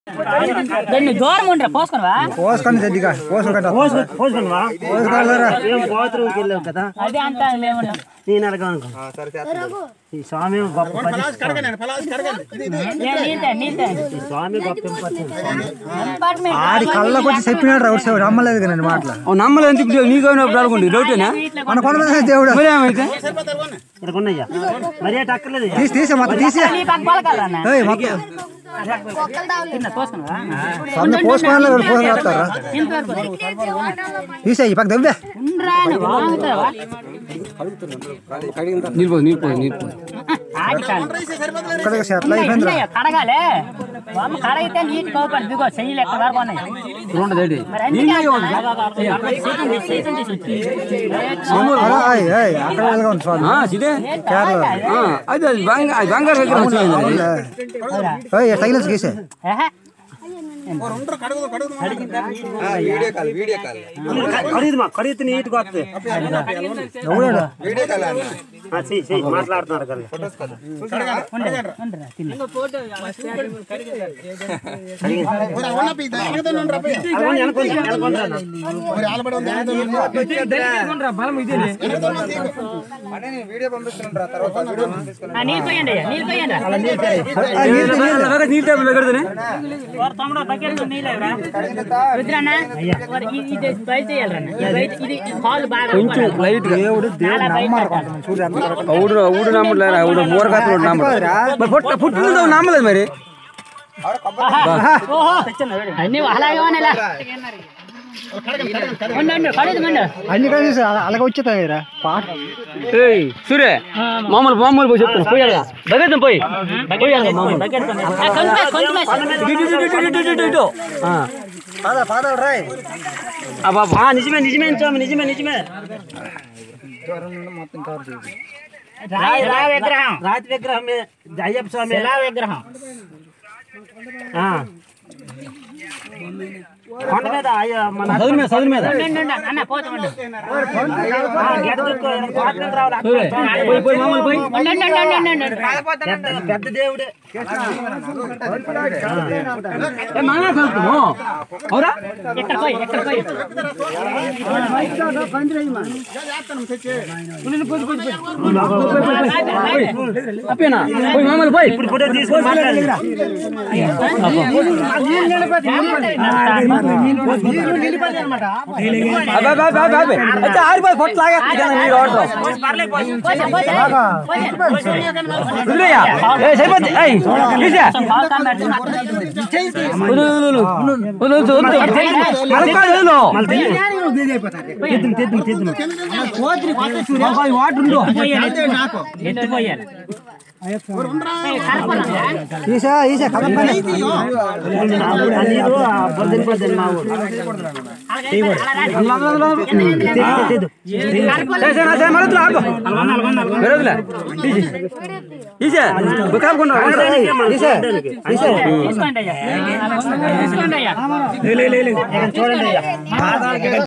దాన్ని దూరం ఉండరా పోసుకున్నావా పోసుకొని చెడ్డిగా పోసుకుంటా పోసుకున్నావా పోసుకోవాలరా ఏం బాత్రూమ్కి వెళ్ళావు కదా అదే అంత లేవున్నా నేను అడగాను ఈ స్వామి గొప్ప పని నీతే నీతే ఈ స్వామి గొప్ప పని ఆడి కళ్ళకు వచ్చి చెప్పినాడు ఎవరు సేవ నమ్మలేదు కానీ మాటలు నమ్మలేదు ఎందుకు నీకు అనుకోండి డౌటేనా మన కొంతమంది దేవుడు మరి ఏమైతే ఇక్కడ ఉన్నాయ్యా మరి అటు అక్కర్లేదు తీసి తీసే మొత్తం తీసే నీ పక్క పలకాలన్నా ఏయ్ మొత్తం తిన్నా పోసుకున్నావా సొంత పోసుకోవాలి వాళ్ళు పోసుకొని వస్తారా తీసే ఈ పక్క దవ్వే ఉండరా నువ్వు వాగుతావా నీళ్ళు నీళ్ళు పోయి నీళ్ళు పోయి ఆడి కాదు ఇక్కడ సెటిల్ అయిపోయింది ఉన్నాయా? కడగాలే బామ్మ కడగితే నీట్ కోపడి దిగో చెయ్యలు ఎక్కడ వరకు ఉన్నాయి రెండు దేటి మరి అన్ని అక్కడ వెళ్ళగా ఉంది స్వామి సిదే కేరళ అది అది బంగారు అది బంగారు విగ్రహం వచ్చింది అది. ఏయ్ తగిలేదు గీసే కడిగి మా కడిగితే నీట్గా వస్తుంది ఎవడాడు ఆ, చెయ్యి చెయ్యి మాట్లాడుతున్నారు కదా అలా అనుకోండి అనుకోండి నీళ్ళు పోయండి అయ్యా, నీళ్ళు పోయండి అలాగే నీళ్ళు టైపులో పెడతానే వారు తమ్ముడు బకెట్ నీళ్ళు ఎవరా రుద్రన్న వారు ఇది ఇది బయట చేయాలన్న ఇది బయట ఇది పాలు బాగా కొంచెం లైట్ గా చాలా బయట పెట్టాలి. ఊడు ఊడు నమ్మలేదు ఊడు మూరగాతలు నమ్మలేదు మరి పుట్ట పుట్టినతో నమ్మలేదు మరి ఓహో అన్ని అలాగే ఉన్నాయిలా. ఉండు, ఉండు, కడుగు మండు. అన్ని కలిసి అలాగే వచ్చేతాయిరా పాట ఏయ్ సూర్య మామూలు మామూలు పోయి చెప్తాను పోయాలి దగ్గర పోయి పోయాలి మామూలు బకెట్ కొని. ఆ, కొంచెం వేసి, కొంచెం వేసి. ఇటు, ఇటు, ఇటు, ఇటు, ఇటు, ఇటు. ఆ. పాద పాద రాయ్ అబ్బా, ఆ, నిజమే నిజమే స్వామి నిజమే నిజమే రాయి రా విగ్రహం రాతి విగ్రహం మీద అయ్యప్ప స్వామి శిలా విగ్రహం ఆ. కొండ మీద అయ్య మన చదువు మీద చదువు మీద ఉండు, ఉండు, ఉండు. అన్న పోతామండు ఆ, గెడ దుక్కు, పాత్రలు రావాలి సూర్య, పోయి పోయి మామూలు పోయి ఉండు, ఉండు, ఉండు, ఉండు, ఉండు, ఉండు. పెద్ద పెద్ద దేవుడే ఏ, మామూలు కలుపుతాము అవురా ఇక్కడ పోయి ఇక్కడ పోయి అప్పేనా పోయి మామూలు పోయి ఇప్పుడు ఫోటో తీసుకొని మాట్లాడాలి అబ్బా, అబ్బా, అబ్బా, అబ్బా, అబ్బా. అయితే ఆరిపోయి పొట్టు లాగేస్తుంది కదా నీరు వాడతాం వదిలేయ్యా. ఏ, సరిపోద్ది. ఏయ్, తీసే. వదిలు, వదిలు, వదిలు. వదిలు, వదిలు, వదిలు. మనకు కాదు, వదిలు. అబ్బా, ఈ వాటర్ ఉందో. ఎత్తిపోయాలి ఈసా ఈసా కదపని ఆ నీరు ఆ బొద్దిన బొద్దిన మా ఊరు సరే, సరే, సరే, మరి వదిలు, ఆపు. మరి వదిలే. తీసి. తీసే. ఒక కాపుకుంటా. ఈసా తీసుకోండి అయ్యా తీసుకోండి అయ్యా చూడండి అయ్యా